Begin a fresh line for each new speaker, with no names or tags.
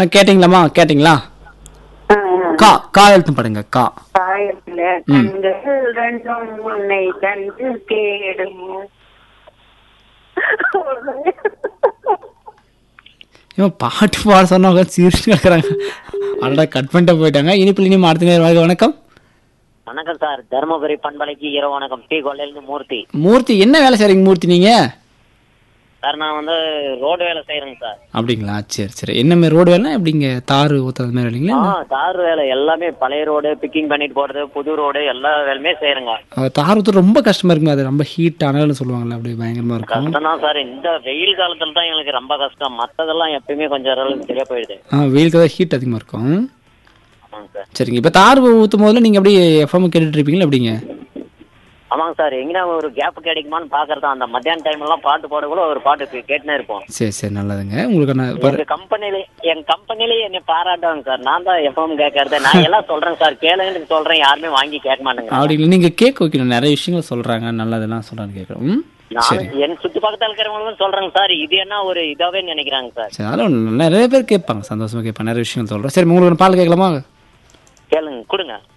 ஆ, கேட்டிங்களாம்மா கேட்டிங்களா
ஆ, ஆ.
கா கா எழுத்து படுங்க கா
காயத்துல கண்கள் ரெண்டும் உன்னை கண்டு கேடும்
இவன் பாட்டு பாட சொன்னவங்க சிரிச்சு கிடக்குறாங்க அடடா கட் பண்ணிட்டு போயிட்டாங்க இனிப்பில் இனி அடுத்த நேரம் வாங்க வணக்கம்
வணக்கம் சார் தருமபுரி பண்பலைக்கு இரவு வணக்கம் டி கொள்ளையிலிருந்து மூர்த்தி
மூர்த்தி என்ன வேலை செய்றீங்க மூர்த்தி நீங்க
சார் நான் வந்து ரோடு வேலை செய்யறேங்க சார்
அப்படிங்களா சரி சரி என்ன மாதிரி ரோடு வேலை எப்படிங்க தார் ஊத்துறது மாதிரி இல்லைங்களா
ஆ தார் வேலை எல்லாமே பழைய ரோடு பிக்கிங் பண்ணிட்டு போறது புது ரோடு எல்லா வேலையுமே செய்யறேங்க
அது தார் ஊற்ற ரொம்ப கஷ்டமா இருக்குங்க அது ரொம்ப ஹீட் அனல்னு சொல்லுவாங்கல்ல அப்படி பயங்கரமா இருக்கும்
கஷ்டம் தான் சார் இந்த வெயில் காலத்துல தான் எங்களுக்கு ரொம்ப கஷ்டம் மத்ததெல்லாம் எப்பயுமே கொஞ்சம் ஓரளவுக்கு சரியா போயிடுது
ஆ வெயிலுக்கு தான் ஹீட் அதிகமா இருக்கும்
ஆமாங்க சார்
சரிங்க இப்போ தார் ஊற்றும் போதில் நீங்கள் அப்படியே எஃப்எம் கேட்டுட்டு இருப்பீங்களா எப்படிங்க
ஆமாங்க சார் எங்கன்னா ஒரு கேப் கிடைக்குமான்னு பாக்குறது அந்த மத்தியான டைம் எல்லாம் பாட்டு போட கூட ஒரு பாட்டு கே- கேட்டுனே இருப்போம்
சரி சரி நல்லதுங்க உங்களுக்கு நான் இப்போ
எங்க கம்பெனில என் கம்பெனிலே என்னை பாராட்டுவாங்க சார் நான் தான் எப்பவும் கேட்கறது நான் எல்லாம் சொல்றேன் சார் கேளுன்னு சொல்றேன் யாருமே வாங்கி கேட்க மாட்டேங்க
அப்படி இல்லை நீங்கள் கேட்க வைக்கணும் நிறைய விஷயங்கள் சொல்கிறாங்க நல்லதெல்லாம் சொல்கிறான்னு கேட்குறோம் ம் சரி
நான் என் சுத்தி பக்கத்துல இருக்கிறவங்களும் சொல்றேங்க சார் இது என்ன ஒரு இதாவே நினைக்கிறாங்க சார்
சரி அதெல்லாம் ஒண்ணும் இல்ல. நிறைய பேர் கேட்பாங்க சந்தோஷமா கேட்பாங்க நிறைய விஷயங்கள் சொல்கிறேன் சரி உங்களுக்கு ஒரு பால் கேட்கலாமா
கேளுங்க கொடுங்க